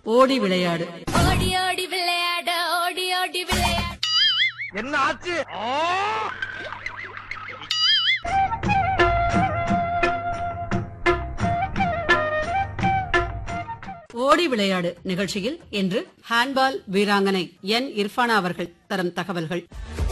ஓடி விளையாடு ஓடி ஓடி விளையாட ஓடி ஓடி விளையாட என்ன ஆச்சு ஓடி விளையாடு நிகழ்ச்சியில் இன்று ஹேண்ட்பால் வீராங்கனை என் இர்ஃபானா அவர்கள் தரும் தகவல்கள்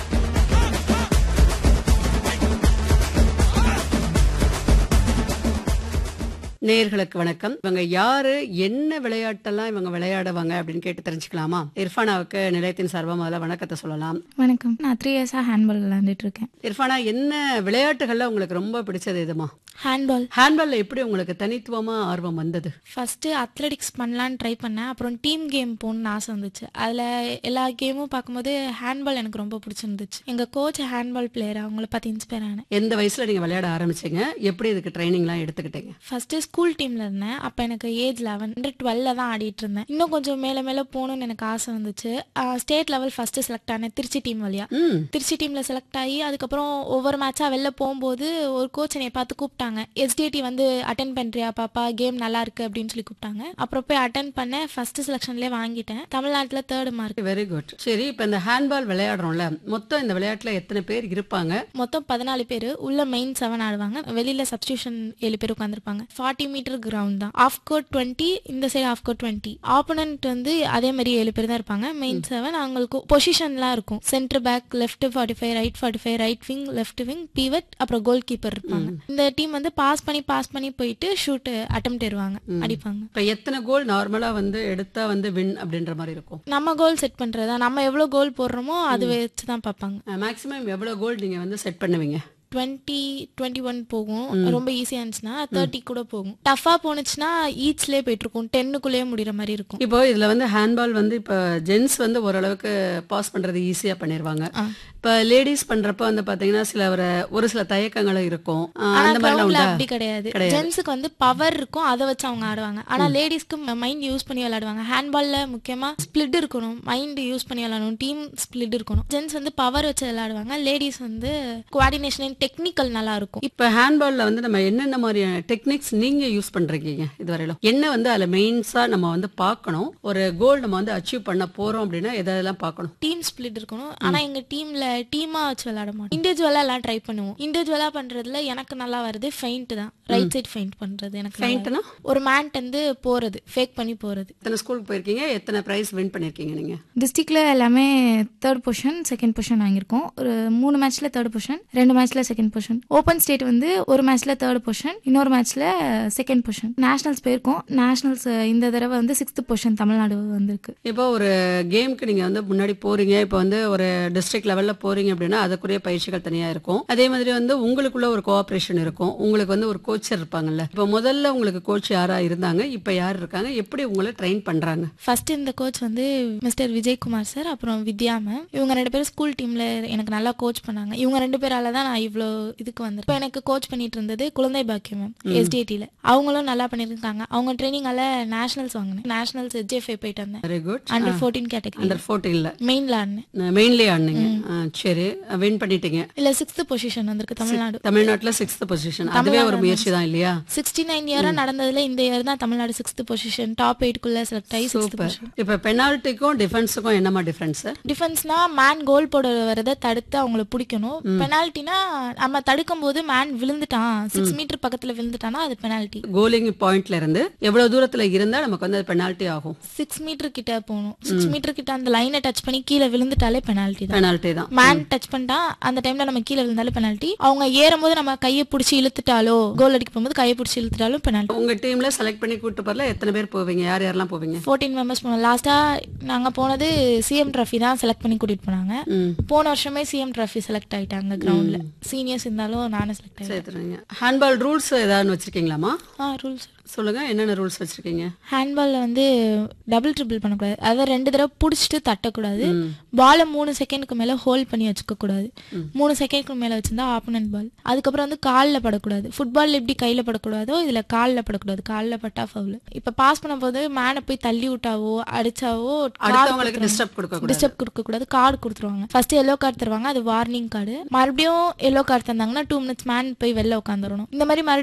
நேயர்களுக்கு வணக்கம் இவங்க யாரு என்ன விளையாட்டெல்லாம் இவங்க விளையாடுவாங்க அப்படின்னு கேட்டு தெரிஞ்சுக்கலாமா இர்ஃபானாவுக்கு நிலையத்தின் சார்பா முதல்ல வணக்கத்தை சொல்லலாம் வணக்கம் நான் த்ரீ இயர்ஸாக ஹேண்ட்பால் விளாண்டுட்டு இருக்கேன் இர்ஃபானா என்ன விளையாட்டுகள்ல உங்களுக்கு ரொம்ப பிடிச்சது எதுமா ஹேண்ட்பால் ஹேண்ட்பால்ல எப்படி உங்களுக்கு தனித்துவமா ஆர்வம் வந்தது ஃபஸ்ட்டு அத்லெட்டிக்ஸ் பண்ணலான்னு ட்ரை பண்ணேன் அப்புறம் டீம் கேம் போகணுன்னு ஆசை வந்துச்சு அதில் எல்லா கேமும் பார்க்கும்போது ஹேண்ட்பால் எனக்கு ரொம்ப பிடிச்சிருந்துச்சு எங்கள் கோச் ஹேண்ட்பால் பிளேயர் அவங்கள பார்த்து இன்ஸ்பயர் ஆனேன் எந்த வயசுல நீங்க விளையாட ஆரம்பிச்சீங்க எப்படி இதுக்கு ட்ரைனிங்லாம் எடுத்துக்கிட்டீங்க ஃபஸ்ட்டு ஸ்கூல் டீமில் இருந்தேன் அப்போ எனக்கு ஏஜ் லெவன் டுவெல்ல தான் ஆடிட்டு இருந்தேன் இன்னும் கொஞ்சம் மேலே மேலே போகணும்னு எனக்கு ஆசை வந்துச்சு ஸ்டேட் லெவல் ஃபஸ்ட்டு செலக்ட் ஆனேன் திருச்சி டீம் வழியா ம் திருச்சி டீமில் செலக்ட் ஆகி அதுக்கப்புறம் ஒவ்வொரு மேட்சாக வெளில போகும்போது ஒரு கோச் என்னை பார்த்து கூப்பிட்டாங்க எஸ்டிடி வந்து அட்டன் பண்ணுறியா பாப்பா கேம் நல்லா இருக்கு அப்படின்னு சொல்லி கூப்பிட்டாங்க அப்புறம் போய் அட்டன் பண்ணேன் ஃபர்ஸ்ட் செலெக்ஷன்லேயே வாங்கிட்டேன் தமிழ்நாட்டில் தேர்டு மார்க் வெரி குட் சரி இப்ப இந்த ஹேண்ட்பால் விளையாடுறோம்ல மொத்தம் இந்த விளையாட்டுல எத்தனை பேர் இருப்பாங்க மொத்தம் பதினாலு பேர் உள்ள மெயின் செவன் ஆடுவாங்க வெளியில சப்ஸ்டியூஷன் ஏழு பேர் உட்காந்துருப்பாங்க ஃபார்ட்டி மீட்டர் கிரவுண்ட் தான் ஆஃப் கோட் டுவெண்ட்டி இந்த side half court twenty opponent வந்து அதே மாதிரி ஏழு பேர் தான் இருப்பாங்க மெயின் செவன் அவங்களுக்கு பொசிஷன்லாம் இருக்கும் centre back left forty five right forty five right wing left wing pivot அப்புறம் கோல் கீப்பர் இருப்பாங்க இந்த டீம் வந்து பாஸ் பண்ணி பாஸ் பண்ணி போயிட்டு ஷூட் அட்டம் ஏறுவாங்க அடிப்பாங்க இப்ப எத்தனை கோல் நார்மலா வந்து எடுத்தா வந்து வின் அப்படின்ற மாதிரி இருக்கும் நம்ம கோல் செட் பண்றதா நம்ம எவ்வளவு கோல் போடுறோமோ அது வச்சு தான் பார்ப்பாங்க மேக்ஸிமம் எவ்வளவு கோல் நீங்க வந்து செட் பண்ணுவீங்க டுவெண்ட்டி டுவெண்ட்டி ஒன் போகும் ரொம்ப ஈஸியாக இருந்துச்சுன்னா தேர்ட்டி கூட போகும் டஃபாக போனுச்சுன்னா ஈச்லேயே போயிட்டு இருக்கும் டென்னுக்குள்ளேயே முடிகிற மாதிரி இருக்கும் இப்போ இதுல வந்து ஹேண்ட்பால் வந்து இப்ப ஜென்ஸ் வந்து ஓரளவுக்கு பாஸ் பண்றது ஈஸியா பண்ணிருவாங்க இப்ப லேடிஸ் பண்றப்ப வந்து பாத்தீங்கன்னா சில ஒரு ஒரு சில தயக்கங்களும் இருக்கும் ஆ, ஆனா அந்த மாதிரிலாம் கிரவுண்ட்ல உண்டா அப்படி கிடையாது ஜென்ஸுக்கு வந்து பவர் இருக்கும் அதை வச்சு அவங்க ஆடுவாங்க ஆனா லேடிஸ்க்கு மைண்ட் யூஸ் பண்ணி விளையாடுவாங்க ஹேண்ட்பால்ல முக்கியமா ஸ்பிளிட் இருக்கணும் மைண்ட் யூஸ் பண்ணி விளையாடணும் டீம் ஸ்பிளிட் இருக்கணும் ஜென்ஸ் வந்து பவர் வச்சு விளையாடுவாங்க லேடிஸ் வந்து கோஆர்டினேஷன் டெக்னிக்கல் நல்லா இருக்கும் இப்ப ஹேண்ட்பால்ல வந்து நம்ம என்னென்ன மாதிரியான டெக்னிக்ஸ் நீங்க யூஸ் பண்றீங்க இதுவரையிலும் என்ன வந்து அதுல மெயின்ஸா நம்ம வந்து பார்க்கணும் ஒரு கோல் நம்ம வந்து அச்சீவ் பண்ண போறோம் அப்படின்னா எதெல்லாம் பார்க்கணும் டீம் ஸ்பிளிட் இருக்கணும் ஆனா எங்க டீம்ல டீமா வச்சு விளையாட மாட்டோம் இண்டிவிஜுவலா எல்லாம் ட்ரை பண்ணுவோம் இண்டிவிஜுவலா பண்றதுல எனக்கு நல்லா வருது ஃபெயிண்ட் தான் ரைட் சைடு ஃபெயிண்ட் பண்றது எனக்கு நல்லா ஃபெயிண்ட்னா வருது. ஒரு மேண்ட் வந்து போறது ஃபேக் பண்ணி போறது எத்தனை ஸ்கூலுக்கு போயிருக்கீங்க எத்தனை பிரைஸ் வின் பண்ணிருக்கீங்க நீங்க டிஸ்ட்ரிக்ட்ல எல்லாமே தேர்ட் பொசிஷன் செகண்ட் பொசிஷன் வாங்கியிருக்கோம் ஒரு மூணு மேட்ச்ல தேர்ட் பொசிஷன் ரெண்டு மேட்ச்ல செகண்ட் பொசிஷன் ஓப்பன் ஸ்டேட் வந்து ஒரு மேட்ச்ல தேர்ட் பொசிஷன் இன்னொரு மேட்ச்ல செகண்ட் பொசிஷன் நேஷனல்ஸ் போயிருக்கோம் நேஷனல்ஸ் இந்த தடவை வந்து சிக்ஸ்த் பொசிஷன் தமிழ்நாடு வந்திருக்கு இப்போ ஒரு கேமுக்கு நீங்க வந்து முன்னாடி போறீங்க இப்போ வந்து ஒரு டிஸ்ட்ரிக்ட் லெவல்ல போறீங்க அப்படின்னா அதுக்குரிய பயிற்சிகள் தனியா இருக்கும் அதே மாதிரி வந்து உங்களுக்குள்ள ஒரு கோஆபரேஷன் இருக்கும் உங்களுக்கு வந்து ஒரு கோச்சர் இருப்பாங்கல்ல இப்போ முதல்ல உங்களுக்கு கோச் யாரா இருந்தாங்க இப்போ யார் இருக்காங்க எப்படி உங்களை ட்ரெயின் பண்றாங்க ஃபர்ஸ்ட் இந்த கோச் வந்து மிஸ்டர் விஜயகுமார் சார் அப்புறம் வித்யா மேம் இவங்க ரெண்டு பேரும் ஸ்கூல் டீம்ல எனக்கு நல்லா கோச் பண்ணாங்க இவங்க ரெண்டு பேரால தான் நான் இவ்வளோ இதுக்கு வந்தேன் இப்போ எனக்கு கோச் பண்ணிட்டு இருந்தது குழந்தை பாக்கியம் மேம் எஸ்டிஐடியில் அவங்களும் நல்லா பண்ணியிருக்காங்க அவங்க ட்ரைனிங்கால நேஷனல்ஸ் வாங்கினேன் நேஷனல்ஸ் ஜேஃபை போயிட்டு வந்தேன் very good under fourteen category under ஃபோர்டீன்ல மெயின்ல ஆடினேன் மெயின்லயே ஆடுனீங்க ஆ, சரி வின் பண்ணிட்டீங்க இல்ல சிக்ஸ்த் பொசிஷன் வந்திருக்கு தமிழ்நாடு தமிழ்நாட்டுல சிக்ஸ்த் பொசிஷன் அதுவே ஒரு முயற்சி தான் இல்லையா சிக்ஸ்டி நைன் இயரா நடந்ததுல இந்த இயர் தான் தமிழ்நாடு சிக்ஸ்த் பொசிஷன் டாப் எயிட்குள்ள செலக்ட் ஆகி சிக்ஸ்த் சூப்பர் பொசிஷன் இப்போ பெனால்ட்டிக்கும் டிஃபென்ஸுக்கும் என்னமா டிஃபரன்ஸ் டிஃபென்ஸ்னா மேன் கோல் போட வரதை தடுத்து அவங்கள பிடிக்கணும் பெனால்ட்டினா நம்ம தடுக்கும் போது மேன் விழுந்துட்டான் சிக்ஸ் மீட்டர் பக்கத்துல விழுந்துட்டானா அது பெனால்ட்டி கோலிங் பாயிண்ட்ல இருந்து எவ்வளவு தூரத்துல இருந்தா நமக்கு வந்து பெனால்ட்டி ஆகும் சிக்ஸ் மீட்டர் கிட்ட போகணும் சிக்ஸ் மீட்டர் கிட்ட அந்த லைனை டச் பண்ணி கீழே விழுந்துட்டாலே பெனால்ட்டி தான் பெனால்ட்டி தான் மேன் டச் பண்ணிட்டா அந்த டைம்ல நம்ம கீழே விழுந்தாலும் பெனால்ட்டி அவங்க ஏறும்போது நம்ம கையை பிடிச்சி இழுத்துட்டாலோ கோல் அடிக்க போகும்போது கையை பிடிச்சி இழுத்துட்டாலும் பெனால்ட்டி உங்க டீம்ல செலக்ட் பண்ணி கூட்டு போறல எத்தனை பேர் போவீங்க யார் யாரெல்லாம் போவீங்க ஃபோர்டீன் மெம்பர்ஸ் போனோம் லாஸ்டா நாங்க போனது சிஎம் ட்ராஃபி தான் செலக்ட் பண்ணி கூட்டிட்டு போனாங்க ம் போன வருஷமே சிஎம் ட்ராஃபி செலக்ட் ஆயிட்டாங்க கிரவுண்ட்ல சீனியர்ஸ் இருந்தாலும் நானும் செலக்ட் ஆயிட்டேன் சேர்த்துறீங்க ஹேண்ட்பால் ரூல்ஸ் ஏதாவது வச்சிருக்கீங்களாமா ஆ ரூல்ஸ் சொல்லுங்க என்னென்ன ரூல்ஸ் வச்சிருக்கீங்க ஹேண்ட்பால்ல வந்து டபுள் ட்ரிபிள் பண்ணக்கூடாது அதாவது ரெண்டு தடவை பிடிச்சிட்டு தட்டக்கூடாது பாலை மூணு செகண்டுக்கு மேல ஹோல்ட் பண்ணி வச்சுக்க கூடாது மூணு செகண்டுக்கு மேல வச்சிருந்தா ஆப்போனன்ட் பால் அதுக்கப்புறம் வந்து காலில் படக்கூடாது ஃபுட்பால் எப்படி கையில படக்கூடாதோ இதுல காலில் படக்கூடாது காலில் பட்டா ஃபவுல் இப்ப பாஸ் பண்ணும்போது மேனை போய் தள்ளி விட்டாவோ அடிச்சாவோ அடுத்தவங்களுக்கு டிஸ்டர்ப் கொடுக்க கூடாது டிஸ்டர்ப் கொடுக்க கூடாது கார்டு கொடுத்துருவாங்க ஃபர்ஸ்ட் எல்லோ கார்டு தருவாங்க அது வார்னிங் கார்டு மறுபடியும் எல்லோ கார்டு தந்தாங்கன்னா டூ மினிட்ஸ் மேன் போய் வெளில உட்காந்துடணும் இந்த மாதிரி மறுபடியும்